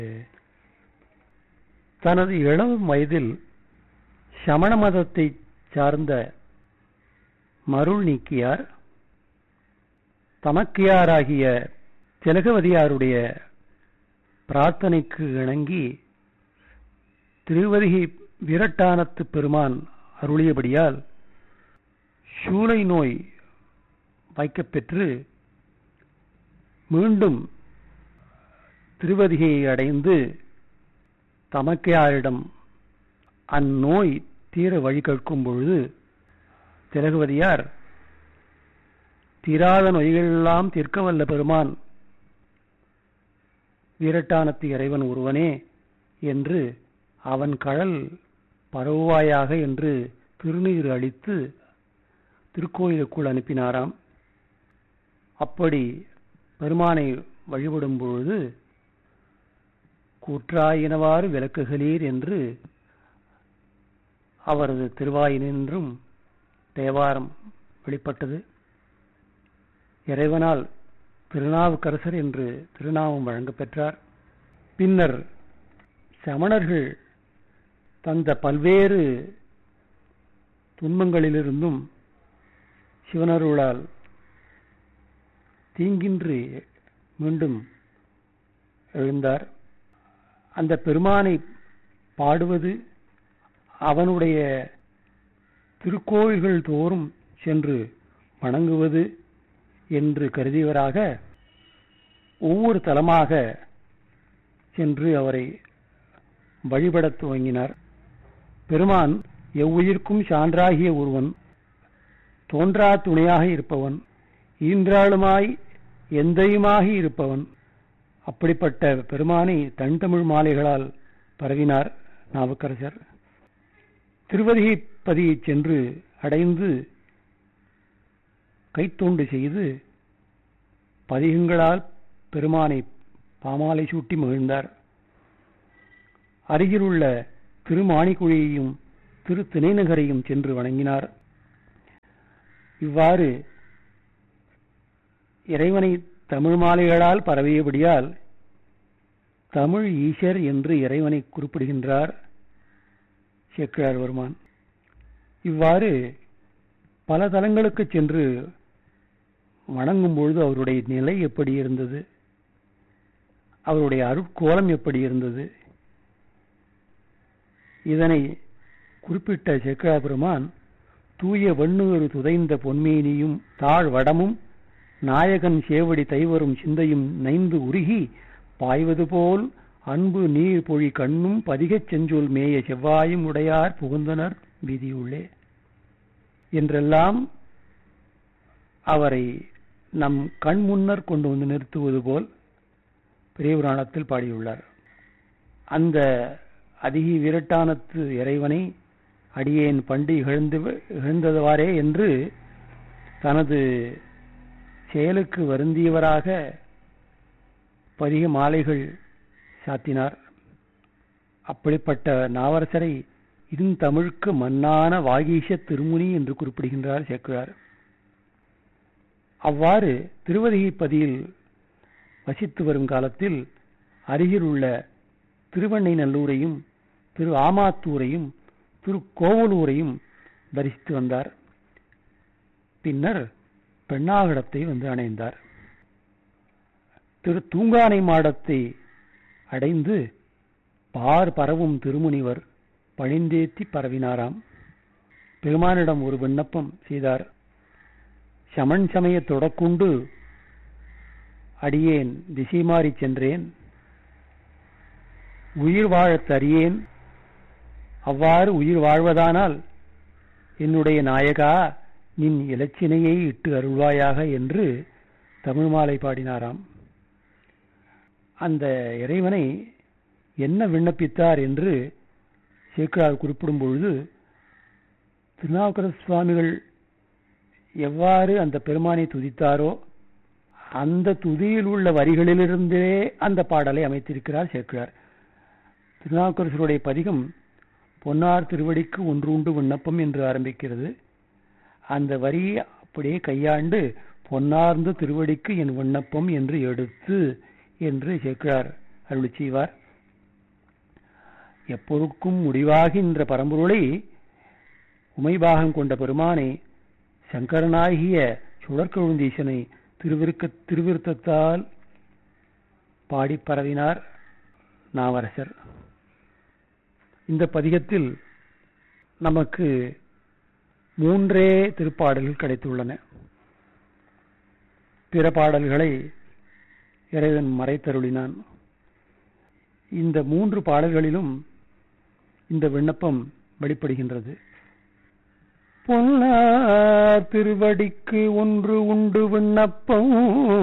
தனது இளம் வயதில் சமண மதத்தை சார்ந்த மருள் நீக்கியார் தமக்கையாராகிய திலகவதியாருடைய பிரார்த்தனைக்கு இணங்கி திருவதிகை வீரட்டானத்து பெருமான் அருளியபடியால் சூளை நோய் வைக்கப்பெற்று மீண்டும் திருவதிகையை அடைந்து தமக்கையாரிடம் அந்நோய் தீர வழி கேட்கும் பொழுது திலகவதியார் தீராத நோய்களெல்லாம் தீர்க்க வல்ல பெருமான் வீரட்டானத்து இறைவன் ஒருவனே என்று அவன் கழல் பரவுவாயாக என்று திருநீர் அளித்து திருக்கோயிலுக்குள் அனுப்பினாராம் அப்படி பெருமானை வழிபடும் பொழுது கூற்றாயினவாறு விளக்குகளீர் என்று அவரது திருவாயினின்றும் தேவாரம் வெளிப்பட்டது இறைவனால் திருநாவுக்கரசர் என்று திருநாமம் வழங்கப் பெற்றார் பின்னர் சமணர்கள் தந்த பல்வேறு துன்பங்களிலிருந்தும் சிவனருளால் தீங்கின்றி மீண்டும் எழுந்தார் அந்த பெருமானை பாடுவது அவனுடைய திருக்கோயில்கள் தோறும் சென்று வணங்குவது என்று கருதியவராக ஒவ்வொரு தலமாக சென்று அவரை வழிபடத் துவங்கினார் பெருமான் எவ்வுயிர்க்கும் சான்றாகிய ஒருவன் தோன்றா துணையாக இருப்பவன் ஈன்றாளுமாய் எந்தையுமாகி இருப்பவன் அப்படிப்பட்ட பெருமானை தன் தமிழ் மாலைகளால் பரவினார் நாவுக்கரசர் திருவதிகை பதியை சென்று அடைந்து கைத்தோண்டு செய்து பதிகங்களால் பெருமானை பாமாலை சூட்டி மகிழ்ந்தார் அருகிலுள்ள திருமாணிக்குழியையும் திரு திணைநகரையும் சென்று வணங்கினார் இவ்வாறு இறைவனை தமிழ் மாலைகளால் பரவியபடியால் தமிழ் ஈசர் என்று இறைவனை குறிப்பிடுகின்றார் சேக்கிழார் வருமான் இவ்வாறு பல தலங்களுக்கு சென்று வணங்கும் பொழுது அவருடைய நிலை எப்படி இருந்தது அவருடைய அருட்கோலம் எப்படி இருந்தது இதனை குறிப்பிட்ட சேக்கிழா பெருமான் தூய வண்ணூறு துதைந்த பொன்மேனியும் தாழ் வடமும் நாயகன் சேவடி தைவரும் சிந்தையும் நைந்து உருகி பாய்வது போல் அன்பு நீர் பொழி கண்ணும் பதிகச் செஞ்சொல் மேய செவ்வாயும் உடையார் புகுந்தனர் வீதியுள்ளே என்றெல்லாம் அவரை நம் கண் முன்னர் கொண்டு வந்து நிறுத்துவது போல் பெரிய புராணத்தில் பாடியுள்ளார் அந்த அதிகி விரட்டானத்து இறைவனை அடியேன் பண்டு இகழ்ந்து இகழ்ந்தவாறே என்று தனது செயலுக்கு வருந்தியவராக பதிக மாலைகள் சாத்தினார் அப்படிப்பட்ட நாவரசரை இருந்தமிழுக்கு மன்னான வாகீஷ திருமுனி என்று குறிப்பிடுகின்றார் சேக்குழார் அவ்வாறு திருவதிகை பதியில் வசித்து வரும் காலத்தில் அருகில் உள்ள திருவண்ணை நல்லூரையும் திரு ஆமாத்தூரையும் திரு கோவலூரையும் தரிசித்து வந்தார் பின்னர் பெண்ணாகடத்தை வந்து அணைந்தார் திரு தூங்கானை மாடத்தை அடைந்து பார் பரவும் திருமுனிவர் பணிந்தேத்தி பரவினாராம் பெருமானிடம் ஒரு விண்ணப்பம் செய்தார் சமன் சமய தொடக்குண்டு அடியேன் திசை மாறி சென்றேன் உயிர் வாழத் தறியேன் அவ்வாறு உயிர் வாழ்வதானால் என்னுடைய நாயகா நின் இலச்சினையை இட்டு அருள்வாயாக என்று தமிழ் மாலை பாடினாராம் அந்த இறைவனை என்ன விண்ணப்பித்தார் என்று சேக்கரார் குறிப்பிடும் பொழுது திருநாவுக்கர சுவாமிகள் எவ்வாறு அந்த பெருமானை துதித்தாரோ அந்த துதியில் உள்ள வரிகளிலிருந்தே அந்த பாடலை அமைத்திருக்கிறார் சேக்கிழார் திருநாவுக்கரசருடைய பதிகம் பொன்னார் திருவடிக்கு ஒன்று உண்டு விண்ணப்பம் என்று ஆரம்பிக்கிறது அந்த வரியை அப்படியே கையாண்டு பொன்னார்ந்த திருவடிக்கு என் விண்ணப்பம் என்று எடுத்து என்று சேக்கிழார் அருளி செய்வார் எப்பொருட்கும் முடிவாகின்ற பரம்பொருளை உமைபாகம் கொண்ட பெருமானை சங்கரனாகிய சுடற்கழுந்தீசனை திருவிருக்க திருவிருத்தத்தால் பாடி பரவினார் நாவரசர் இந்த பதிகத்தில் நமக்கு மூன்றே திருப்பாடல்கள் கிடைத்துள்ளன பிற பாடல்களை இறைவன் மறைத்தருளினான் இந்த மூன்று பாடல்களிலும் இந்த விண்ணப்பம் வெளிப்படுகின்றது பொன்னார் திருவடிக்கு ஒன்று உண்டு விண்ணப்பம்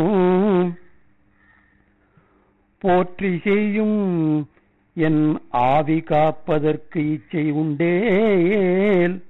போற்றி செய்யும் என் ஆவி காப்பதற்கு இச்சை உண்டேல்